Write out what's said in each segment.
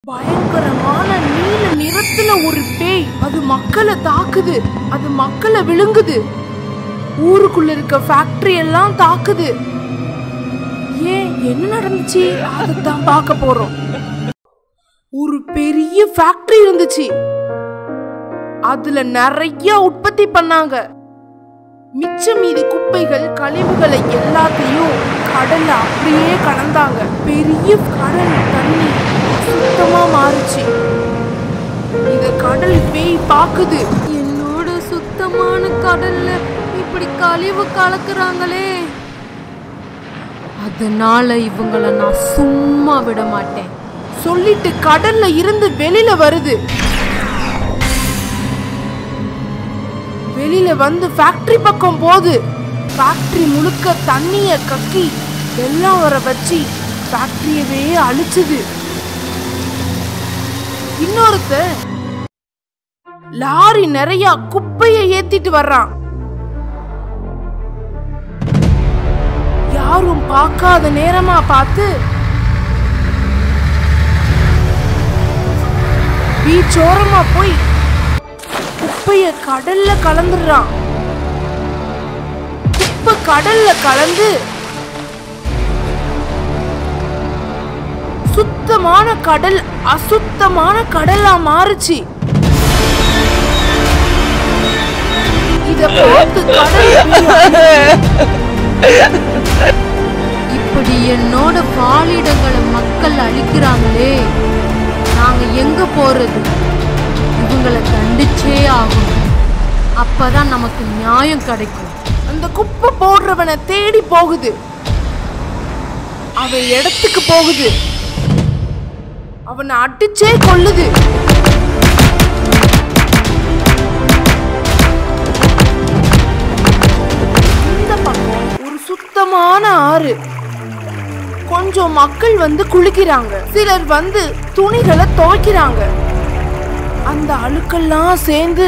பயங்கரமான நீல நிறத்துல ஒரு பேய் அது மக்களை தாக்குது அது மக்களை விழுங்குது ஊருக்குள்ள இருக்க ஃபேக்டரி எல்லாம் தாக்குது ஏன் என்ன நடந்துச்சு அதைத்தான் பார்க்க போறோம் ஒரு பெரிய ஃபேக்டரி இருந்துச்சு அதுல நிறைய உற்பத்தி பண்ணாங்க மிச்ச மீதி குப்பைகள் கழிவுகளை எல்லாத்தையும் கடல்ல அப்படியே கலந்தாங்க பெரிய கடல் தண்ணி சுத்தமா மாறுச்சு இத கடல் பேய் பாக்குது என்னோட சுத்தமான கடல்ல இப்படி கழிவு கலக்குறாங்களே அதனால இவங்கள நான் சும்மா விட மாட்டேன் சொல்லிட்டு கடல்ல இருந்து வெளியில வருது வெளியில வந்து ஃபேக்டரி பக்கம் போகுது ஃபேக்டரி முழுக்க தண்ணிய கக்கி வெள்ளம் வர வச்சு ஃபேக்டரியவே அழிச்சுது இன்னொருத்த லாரி நிறைய குப்பைய ஏத்திட்டு வர்றான் யாரும் பார்க்காத நேரமா பார்த்து பீச் ஓரமா போய் குப்பைய கடல்ல கலந்துடுறான் குப்பை கடல்ல கலந்து சுத்தமான கடல் அசுத்தமான கடலா மாறுச்சு இத பார்த்து கடல் பேய் இப்படி என்னோட வாழிடங்களை மக்கள் அழிக்கிறாங்களே நாங்க எங்க போறது இவங்களை தண்டிச்சே ஆகணும் அப்பதான் நமக்கு நியாயம் கிடைக்கும் அந்த குப்பை போடுறவனை தேடி போகுது அவன் இடத்துக்கு போகுது அவனை அடிச்சே கொல்லுது இந்த பக்கம் ஒரு சுத்தமான ஆறு கொஞ்சம் மக்கள் வந்து குளிக்கிறாங்க சிலர் வந்து துணிகளை துவைக்கிறாங்க அந்த அழுக்கெல்லாம் சேர்ந்து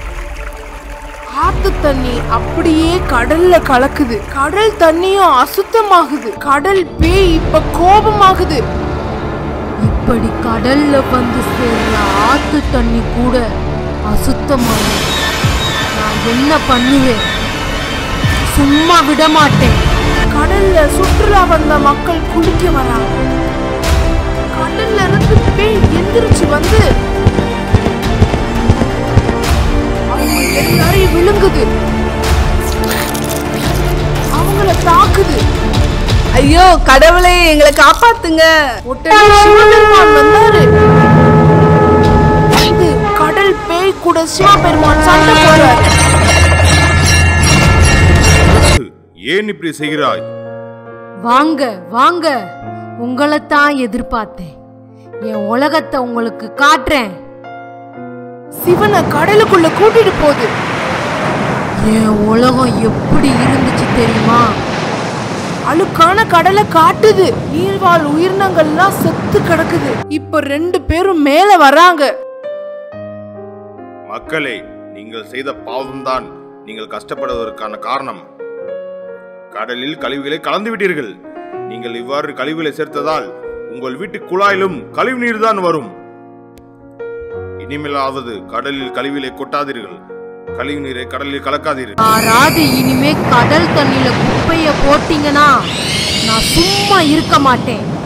ஆத்து தண்ணி அப்படியே கடல்ல கலக்குது கடல் தண்ணியும் அசுத்தமாகுது கடல் பேய் இப்ப கோபமாகுது இப்படி கடல்ல வந்து சேர்ற ஆத்து தண்ணி கூட அசுத்தமாகும் நான் என்ன பண்ணுவேன் சும்மா விட மாட்டேன் கடல்ல சுற்றுலா வந்த மக்கள் குளிக்க வராங்க கடல்ல இருந்து பேய் எந்திரிச்சு வந்து அவங்க எல்லாரையும் விழுங்குது அவங்கள தாக்குது ஐயோ கடவுளே எங்களை காப்பாத்துங்க உடனே சிவபெருமான் வந்தாரு வந்து கடல் பேய் கூட சிவபெருமான் சண்டை போடுறாரு ஏன் இப்படி செய்கிறாய் வாங்க வாங்க உங்களைத்தான் எதிர்பார்த்தேன் என் உலகத்தை உங்களுக்கு காட்டுறேன் சிவனை கடலுக்குள்ள கூட்டிட்டு போகுது என் உலகம் எப்படி இருந்துச்சு தெரியுமா அழுக்கான கடலை காட்டுது நீர்வாழ் உயிரினங்கள்லாம் செத்து கிடக்குது இப்ப ரெண்டு பேரும் மேல வராங்க மக்களே நீங்கள் செய்த பாவம்தான் நீங்கள் கஷ்டப்படுவதற்கான காரணம் கடலில் கழிவுகளை கலந்து விட்டீர்கள் நீங்கள் இவ்வாறு கழிவுகளை சேர்த்ததால் உங்கள் வீட்டு குழாயிலும் கழிவு நீர் தான் வரும் இனிமேலாவது கடலில் கழிவுகளை கொட்டாதீர்கள் கழிவு நீரை கடலில் கலக்காதீர்கள் யாராவது இனிமே கடல் தண்ணியில குப்பைய போட்டீங்கன்னா நான் சும்மா இருக்க மாட்டேன்